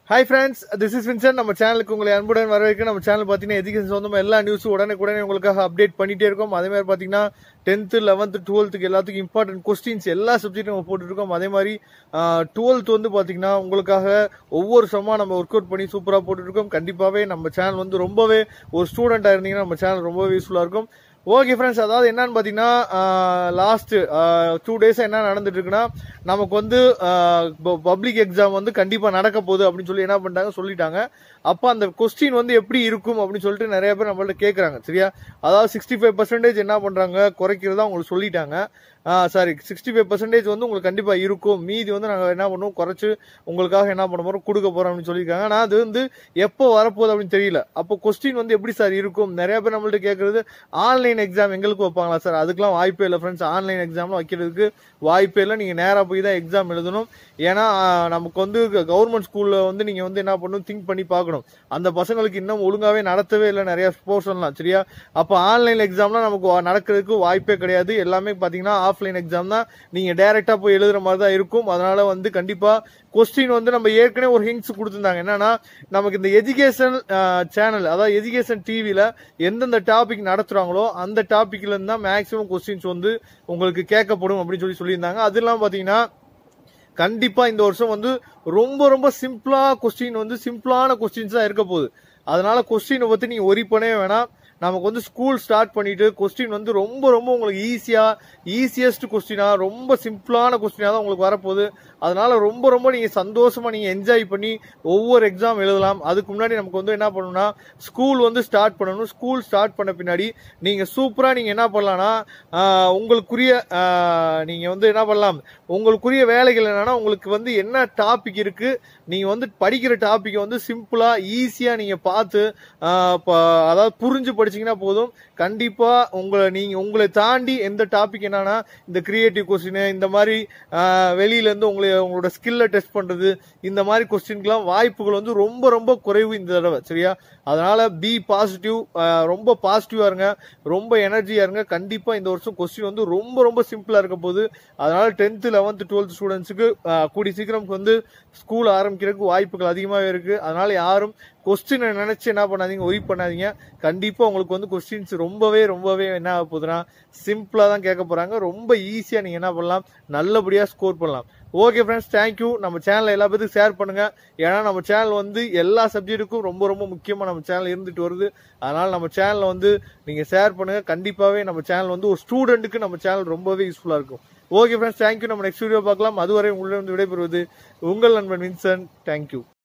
hi friends this is Vinson நம்ம சேனலுக்கு உங்களை அன்புடன் வரவேற்க நம்ம சேனல் பார்த்தீங்கன்னா எஜுகேஷன் சொந்தமாக எல்லா நியூஸும் உடனே உடனே உங்களுக்காக அப்டேட் பண்ணிட்டே இருக்கோம் அதே மாதிரி பார்த்தீங்கன்னா டென்த்து லெவன்த்து டுவெல்த்துக்கு எல்லாத்துக்கும் இம்பார்ட்டன்ட் கொஸ்டின்ஸ் எல்லா சப்ஜெக்டும் நம்ம போட்டுருக்கோம் அதே மாதிரி டுவெல்த் வந்து பார்த்தீங்கன்னா உங்களுக்காக ஒவ்வொரு சமமாக நம்ம ஒர்க் அவுட் பண்ணி சூப்பராக போட்டுருக்கோம் கண்டிப்பாகவே நம்ம சேனல் வந்து ரொம்பவே ஒரு ஸ்டூடெண்ட்டாக இருந்தீங்கன்னா நம்ம சேனல் ரொம்பவே யூஸ்ஃபுல்லாக இருக்கும் ஓகே ஃப்ரெண்ட்ஸ் அதாவது என்னன்னு பார்த்தீங்கன்னா லாஸ்ட் டூ டேஸ் என்ன நடந்துட்டு இருக்குன்னா நமக்கு வந்து பப்ளிக் எக்ஸாம் வந்து கண்டிப்பாக நடக்க போகுது அப்படின்னு சொல்லி என்ன பண்ணிட்டாங்க சொல்லிட்டாங்க அப்போ அந்த கொஸ்டின் வந்து எப்படி இருக்கும் அப்படின்னு சொல்லிட்டு நிறைய பேர் நம்மள்ட்ட கேட்குறாங்க சரியா அதாவது சிக்ஸ்டி ஃபைவ் பர்சன்டேஜ் என்ன பண்ணுறாங்க குறைக்கிறதா உங்களுக்கு சொல்லிட்டாங்க சாரி சிக்ஸ்டி ஃபைவ் பர்சன்டேஜ் வந்து உங்களுக்கு கண்டிப்பாக இருக்கும் மீதி வந்து நாங்கள் என்ன பண்ணுவோம் குறைச்சு உங்களுக்காக என்ன பண்ண போகிறோம் கொடுக்க போகிறோம் அப்படின்னு சொல்லியிருக்காங்க ஆனால் அது வந்து எப்போ வரப்போகுது அப்படின்னு தெரியல அப்போ கொஸ்டின் வந்து எப்படி சார் இருக்கும் நிறைய பேர் நம்மள்ட்ட கேட்குறது ஆன்லைன் எக்ஸாம் எங்களுக்கு வைப்பாங்களா சார் அதுக்கெலாம் வாய்ப்பே இல்லை ஃப்ரெண்ட்ஸ் ஆன்லைன் எக்ஸாம்லாம் வைக்கிறதுக்கு வாய்ப்பே இல்லை நீங்கள் நேராக போய் தான் எக்ஸாம் எழுதணும் ஏன்னா நமக்கு வந்து கவர்மெண்ட் ஸ்கூலில் வந்து நீங்கள் வந்து என்ன பண்ணணும் திங்க் பண்ணி பார்க்கணும் அந்த பசங்களுக்கு இன்னும் ஒழுங்காகவே நடத்தவே இல்லை நிறைய போர்ஷன்லாம் சரியா அப்போ ஆன்லைன் எக்ஸாம்லாம் நமக்கு நடக்கிறதுக்கு வாய்ப்பே கிடையாது எல்லாமே பார்த்தீங்கன்னா ஆஃப்லைன் எக்ஸாம் தான் நீங்கள் டைரெக்டாக போய் எழுதுற மாதிரி தான் இருக்கும் அதனால வந்து கண்டிப்பாக கொஸ்டின் வந்து நம்ம ஏற்கனவே ஒரு ஹிங்ஸ் கொடுத்துருந்தாங்க என்னன்னா நமக்கு இந்த எஜுகேஷன் சேனல் அதாவது எஜுகேஷன் டிவியில் எந்தெந்த டாபிக் நடத்துகிறாங்களோ அந்த டாபிக்ல இருந்து தான் மேக்ஸிமம் கொஸ்டின்ஸ் வந்து உங்களுக்கு கேட்கப்படும் அப்படின்னு சொல்லி சொல்லியிருந்தாங்க அது இல்லாமல் பார்த்தீங்கன்னா கண்டிப்பா இந்த வருஷம் வந்து ரொம்ப ரொம்ப சிம்பிளா கொஸ்டின் வந்து சிம்பிளான கொஸ்டின்ஸ் தான் இருக்க போகுது அதனால கொஸ்டினை பத்தி நீங்க ஒரி பண்ணவே வேணாம் நமக்கு வந்து ஸ்கூல் ஸ்டார்ட் பண்ணிட்டு கொஸ்டின் வந்து ரொம்ப ரொம்ப உங்களுக்கு ஈஸியா ஈஸியஸ்ட் கொஸ்டினா ரொம்ப சிம்பிளான கொஸ்டினா தான் உங்களுக்கு வரப்போகுது அதனால ரொம்ப ரொம்ப நீங்க சந்தோஷமா நீங்க என்ஜாய் பண்ணி ஒவ்வொரு எக்ஸாம் எழுதலாம் அதுக்கு முன்னாடி நமக்கு வந்து என்ன பண்ணணும்னா ஸ்கூல் வந்து ஸ்டார்ட் பண்ணணும் ஸ்கூல் ஸ்டார்ட் பண்ண பின்னாடி நீங்க சூப்பரா நீங்க என்ன பண்ணலாம்னா உங்களுக்குரிய நீங்க வந்து என்ன பண்ணலாம் உங்களுக்குரிய வேலைகள் என்னன்னா உங்களுக்கு வந்து என்ன டாபிக் இருக்கு நீங்க வந்து படிக்கிற டாபிக் வந்து சிம்பிளா ஈஸியா நீங்க பார்த்து அதாவது புரிஞ்சு படிச்சீங்கன்னா போதும் கண்டிப்பா உங்களை நீங்க உங்களை தாண்டி எந்த டாபிக் என்னன்னா இந்த கிரியேட்டிவ் கொஸ்டின் இந்த மாதிரி வெளியில இருந்து உங்களை உங்களோட ஸ்கில்ல டெஸ்ட் பண்றது இந்த மாதிரி கொஸ்டின்க்குலாம் வாய்ப்புகள் வந்து ரொம்ப ரொம்ப குறைவு இந்த தடவை சரியா அதனால பி பாசிட்டிவ் ரொம்ப பாசிட்டிவா இருங்க ரொம்ப எனர்ஜியா இருங்க கண்டிப்பா இந்த வருஷம் கொஸ்டின் வந்து ரொம்ப ரொம்ப சிம்பிளா இருக்க போகுது அதனால டென்த் லெவன்த் டுவெல்த் ஸ்டூடெண்ட்ஸுக்கு கூடி சீக்கிரம் வந்து ஸ்கூல் ஆரம்பிக்கிறதுக்கு வாய்ப்புகள் அதிகமாகவே இருக்கு அதனால யாரும் கொஸ்டினை நினைச்சு என்ன பண்ணாதீங்க ஒய் பண்ணாதீங்க கண்டிப்பா உங்களுக்கு வந்து கொஸ்டின்ஸ் ரொம்பவே ரொம்பவே என்ன ஆக போகுதுன்னா சிம்பிளா தான் கேட்க போறாங்க ரொம்ப ஈஸியா நீங்க என்ன பண்ணலாம் நல்லபடியா ஸ்கோர் பண்ணலாம் ஓகே ஃப்ரெண்ட்ஸ் தேங்க்யூ நம்ம சேனலை எல்லா பேத்துக்கும் ஷேர் பண்ணுங்க ஏன்னா நம்ம சேனல் வந்து எல்லா சப்ஜெக்ட்டுக்கும் ரொம்ப ரொம்ப முக்கியமாக நம்ம சேனல் இருந்துட்டு வருது அதனால நம்ம சேனலை வந்து நீங்க ஷேர் பண்ணுங்க கண்டிப்பாகவே நம்ம சேனல் வந்து ஒரு ஸ்டூடெண்ட்டுக்கு நம்ம சேனல் ரொம்பவே யூஸ்ஃபுல்லாக இருக்கும் ஓகே ஃப்ரெண்ட்ஸ் தேங்க்யூ நம்ம நெக்ஸ்ட் வீடியோ பார்க்கலாம் அதுவரை உங்களிடம் விடைபெறுவது உங்கள் நண்பன் வின்சன் தேங்க்யூ